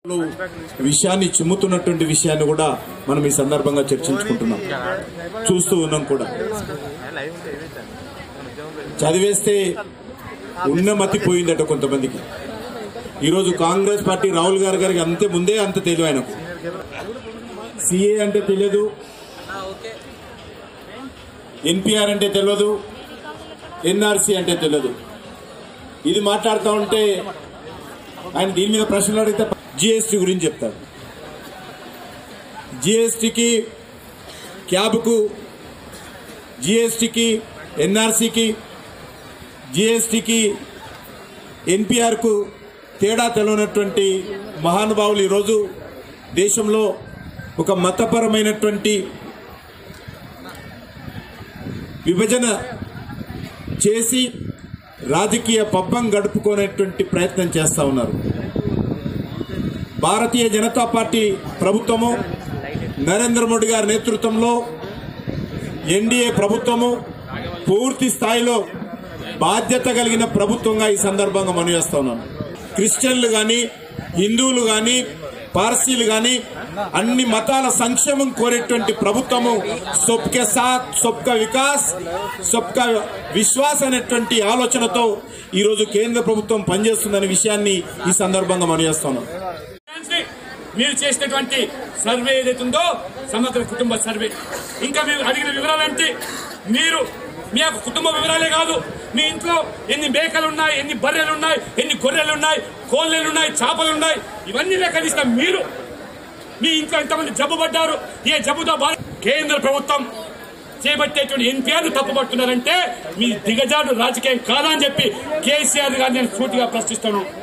విషయాన్ని చిమ్ముతున్నటువంటి విషయాన్ని కూడా మనం ఈ సందర్భంగా చర్చించుకుంటున్నాం చూస్తూ ఉన్నాం కూడా చదివేస్తే ఉన్నమతి పోయిందట కొంతమందికి ఈరోజు కాంగ్రెస్ పార్టీ రాహుల్ గారి గారికి అంతే ముందే అంత తెలివి ఆయనకు సిఏ అంటే తెలియదు ఎన్పిఆర్ అంటే తెలియదు ఎన్ఆర్సి అంటే తెలియదు ఇది మాట్లాడుతూ ఉంటే ఆయన దీని మీద ప్రశ్నలు అడిగితే జిఎస్టీ గురించి చెప్తాడు జిఎస్టీకి క్యాబ్కు జిఎస్టీకి ఎన్ఆర్సీకి జిఎస్టీకి ఎన్పిఆర్కు తేడా తెలియనటువంటి మహానుభావులు ఈరోజు దేశంలో ఒక మతపరమైనటువంటి విభజన చేసి రాజకీయ పబ్బం గడుపుకునేటువంటి ప్రయత్నం చేస్తా ఉన్నారు భారతీయ జనతా పార్టీ ప్రభుత్వము నరేంద్ర మోడీ గారి నేతృత్వంలో ఎన్డీఏ ప్రభుత్వము పూర్తి స్థాయిలో బాధ్యత కలిగిన ప్రభుత్వంగా ఈ సందర్భంగా మనం చేస్తా ఉన్నాను క్రిస్టియన్లు గాని హిందువులు గాని పార్సీలు గాని అన్ని మతాల సంక్షేమం కోరేటువంటి ప్రభుత్వము సొబ్కే సాత్ సొబ్కా వికాస్ సొబ్కా విశ్వాస్ అనేటువంటి ఆలోచనతో ఈ రోజు కేంద్ర ప్రభుత్వం పనిచేస్తుందనే విషయాన్ని ఈ సందర్భంగా మనం చేస్తున్నాం ఫ్యాన్స్ని మీరు చేసినటువంటి సర్వే ఏదైతే ఉందో సమగ్ర కుటుంబ సర్వే ఇంకా మీరు అడిగిన వివరాలంటే మీరు మీ యొక్క కుటుంబ వివరాలే కాదు మీ ఇంట్లో ఎన్ని మేకలు ఉన్నాయి ఎన్ని బర్రెలు ఉన్నాయి ఎన్ని గొర్రెలు ఉన్నాయి కోళ్ళలు ఉన్నాయి చేపలు ఉన్నాయి ఇవన్నీ లెక్కలిస్తాం మీరు మీ ఇంట్లో ఎంతమంది జబ్బు పడ్డారు ఏ జబ్బుతో బాధ కేంద్ర ప్రభుత్వం చేపట్టేటువంటి ఎన్టీఆర్ తప్పుపడుతున్నారంటే మీ దిగజాడు రాజకీయం కాదా అని చెప్పి కేసీఆర్ గారిని నేను సూటిగా ప్రశ్నిస్తాను